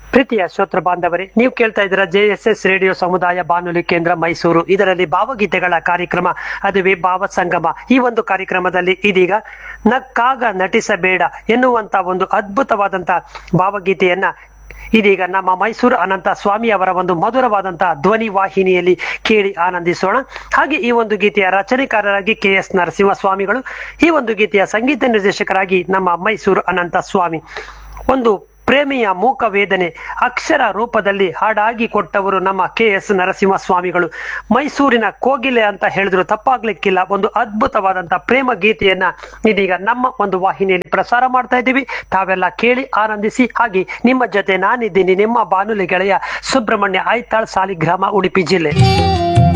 ಪ್ರೀತಿಯ ಶ್ರೋತೃ ಬಾಂಧವರೇ ನೀವು ಕೇಳ್ತಾ ಇದ್ದೀರಾ ಜೆ ಎಸ್ ಎಸ್ ರೇಡಿಯೋ ಸಮುದಾಯ ಬಾನುಲಿ ಕೇಂದ್ರ ಮೈಸೂರು ಇದರಲ್ಲಿ ಭಾವಗೀತೆಗಳ ಕಾರ್ಯಕ್ರಮ ಅದುವೇ ಭಾವ ಸಂಗಮ ಈ ಒಂದು ಕಾರ್ಯಕ್ರಮದಲ್ಲಿ ಇದೀಗ ನಕ್ಕಾಗ ನಟಿಸಬೇಡ ಎನ್ನುವಂತ ಒಂದು ಅದ್ಭುತವಾದಂತ ಭಾವಗೀತೆಯನ್ನ ಇದೀಗ ನಮ್ಮ ಮೈಸೂರು ಅನಂತ ಸ್ವಾಮಿ ಅವರ ಒಂದು ಮಧುರವಾದಂತಹ ಧ್ವನಿ ವಾಹಿನಿಯಲ್ಲಿ ಕೇಳಿ ಆನಂದಿಸೋಣ ಹಾಗೆ ಈ ಒಂದು ಗೀತೆಯ ರಚನೆಕಾರರಾಗಿ ಕೆ ಎಸ್ ನರಸಿಂಹ ಸ್ವಾಮಿಗಳು ಈ ಒಂದು ಗೀತೆಯ ಸಂಗೀತ ನಿರ್ದೇಶಕರಾಗಿ ನಮ್ಮ ಮೈಸೂರು ಅನಂತ ಸ್ವಾಮಿ ಒಂದು ಪ್ರೇಮಿಯ ಮೂಕ ವೇದನೆ ಅಕ್ಷರ ರೂಪದಲ್ಲಿ ಹಾಡಾಗಿ ಕೊಟ್ಟವರು ನಮ್ಮ ಕೆ ಎಸ್ ನರಸಿಂಹ ಸ್ವಾಮಿಗಳು ಮೈಸೂರಿನ ಕೋಗಿಲೆ ಅಂತ ಹೇಳಿದ್ರು ತಪ್ಪಾಗ್ಲಿಕ್ಕಿಲ್ಲ ಒಂದು ಅದ್ಭುತವಾದಂತ ಪ್ರೇಮ ಗೀತೆಯನ್ನ ಇದೀಗ ನಮ್ಮ ಒಂದು ವಾಹಿನಿಯಲ್ಲಿ ಪ್ರಸಾರ ಮಾಡ್ತಾ ಇದ್ದೀವಿ ತಾವೆಲ್ಲ ಕೇಳಿ ಆನಂದಿಸಿ ಹಾಗೆ ನಿಮ್ಮ ಜೊತೆ ನಾನಿದ್ದೀನಿ ನಿಮ್ಮ ಬಾನುಲಿ ಗೆಳೆಯ ಸುಬ್ರಹ್ಮಣ್ಯ ಐತಾಳ್ ಸಾಲಿಗ್ರಾಮ ಉಡುಪಿ ಜಿಲ್ಲೆ